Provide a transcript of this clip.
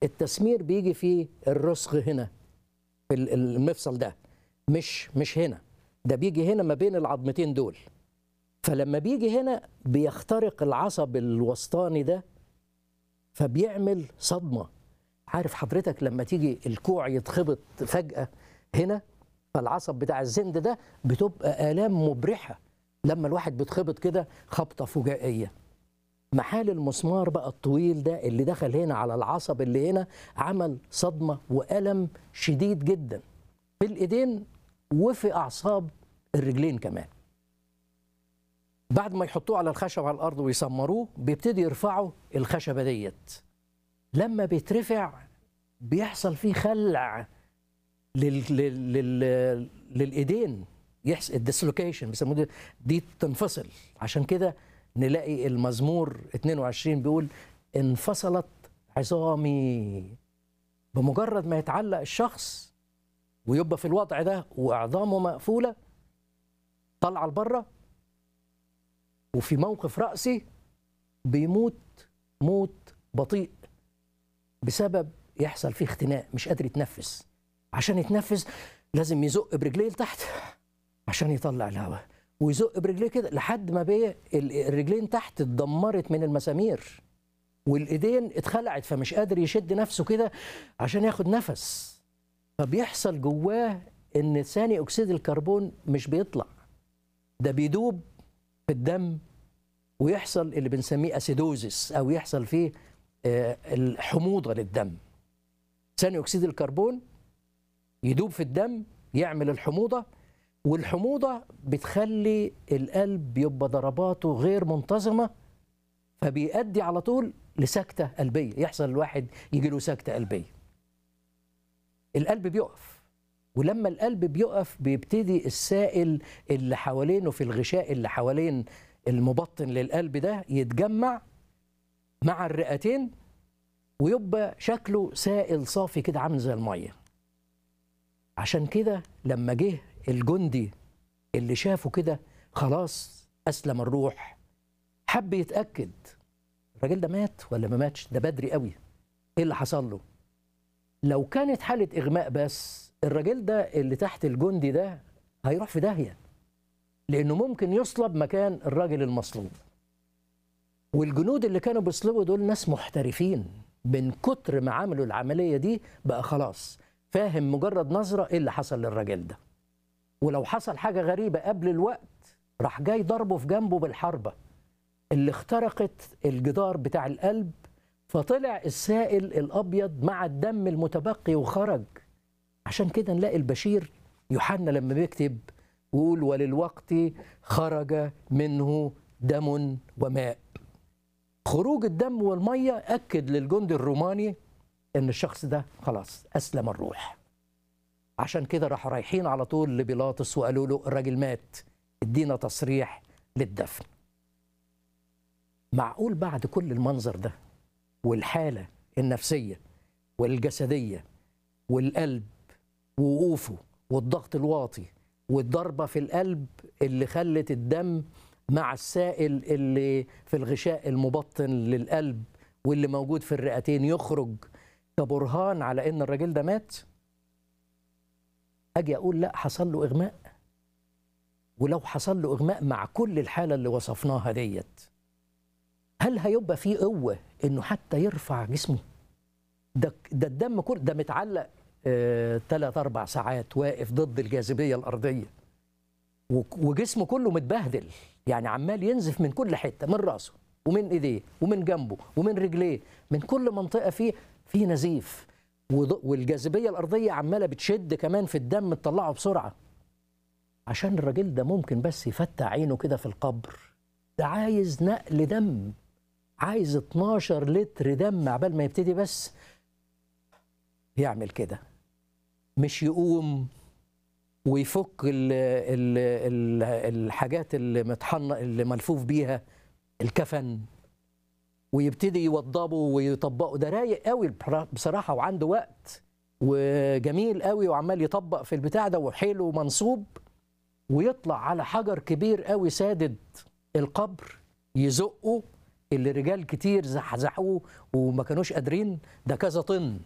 التسمير بيجي في الرسغ هنا في ال- المفصل ده مش مش هنا ده بيجي هنا ما بين العظمتين دول فلما بيجي هنا بيخترق العصب الوسطاني ده فبيعمل صدمه عارف حضرتك لما تيجي الكوع يتخبط فجاه هنا فالعصب بتاع الزند ده بتبقى الام مبرحه لما الواحد بيتخبط كده خبطه فجائيه محال المسمار بقى الطويل ده اللي دخل هنا على العصب اللي هنا عمل صدمه والم شديد جدا في الايدين وفي اعصاب الرجلين كمان بعد ما يحطوه على الخشب على الارض ويسمروه بيبتدي يرفعوا الخشبه ديت لما بيترفع بيحصل فيه خلع لل... لل... لل... للايدين يحصل الديسلوكيشن بيسموه دي, دي تنفصل عشان كده نلاقي المزمور 22 بيقول انفصلت عظامي بمجرد ما يتعلق الشخص ويبقى في الوضع ده واعظامه مقفوله طالعه لبره وفي موقف راسي بيموت موت بطيء بسبب يحصل فيه اختناق مش قادر يتنفس عشان يتنفس لازم يزق برجليه لتحت عشان يطلع الهواء ويزق برجليه كده لحد ما بيه الرجلين تحت اتدمرت من المسامير والايدين اتخلعت فمش قادر يشد نفسه كده عشان ياخد نفس فبيحصل جواه ان ثاني اكسيد الكربون مش بيطلع ده بيدوب في الدم ويحصل اللي بنسميه اسيدوزس او يحصل فيه آه، الحموضه للدم ثاني اكسيد الكربون يدوب في الدم يعمل الحموضه والحموضه بتخلي القلب يبقى ضرباته غير منتظمه فبيؤدي على طول لسكته قلبيه يحصل الواحد يجي له سكته قلبيه القلب بيقف ولما القلب بيقف بيبتدي السائل اللي حوالينه في الغشاء اللي حوالين المبطن للقلب ده يتجمع مع الرئتين ويبقى شكله سائل صافي كده عامل زي الميه عشان كده لما جه الجندي اللي شافه كده خلاص اسلم الروح حب يتاكد الراجل ده مات ولا ما ماتش ده بدري قوي ايه اللي حصل له لو كانت حاله اغماء بس الراجل ده اللي تحت الجندي ده هيروح في داهيه لانه ممكن يصلب مكان الراجل المصلوب والجنود اللي كانوا بيصلبوا دول ناس محترفين من كتر ما عملوا العمليه دي بقى خلاص فاهم مجرد نظره ايه اللي حصل للراجل ده ولو حصل حاجه غريبه قبل الوقت راح جاي ضربه في جنبه بالحربه اللي اخترقت الجدار بتاع القلب فطلع السائل الابيض مع الدم المتبقي وخرج عشان كده نلاقي البشير يوحنا لما بيكتب ويقول وللوقت خرج منه دم وماء خروج الدم والميه اكد للجندي الروماني ان الشخص ده خلاص اسلم الروح عشان كده راحوا رايحين على طول لبيلاطس وقالوا له الراجل مات ادينا تصريح للدفن معقول بعد كل المنظر ده والحاله النفسيه والجسديه والقلب ووقوفه والضغط الواطي والضربه في القلب اللي خلت الدم مع السائل اللي في الغشاء المبطن للقلب واللي موجود في الرئتين يخرج كبرهان على ان الراجل ده مات اجي اقول لا حصل له اغماء ولو حصل له اغماء مع كل الحاله اللي وصفناها ديت هل هيبقى فيه قوه انه حتى يرفع جسمه ده ده الدم كله ده متعلق ثلاث اربع ساعات واقف ضد الجاذبيه الارضيه وجسمه كله متبهدل يعني عمال ينزف من كل حته من راسه ومن ايديه ومن جنبه ومن رجليه من كل منطقه فيه في نزيف والجاذبيه الارضيه عماله بتشد كمان في الدم تطلعه بسرعه عشان الراجل ده ممكن بس يفتح عينه كده في القبر ده عايز نقل دم عايز 12 لتر دم عبال ما يبتدي بس يعمل كده مش يقوم ويفك ال ال ال الحاجات اللي متحنق اللي ملفوف بيها الكفن ويبتدي يوضبه ويطبقه ده رايق قوي بصراحه وعنده وقت وجميل قوي وعمال يطبق في البتاع ده وحيله منصوب ويطلع على حجر كبير قوي سادد القبر يزقه اللي رجال كتير زحزحوه وما كانوش قادرين ده كذا طن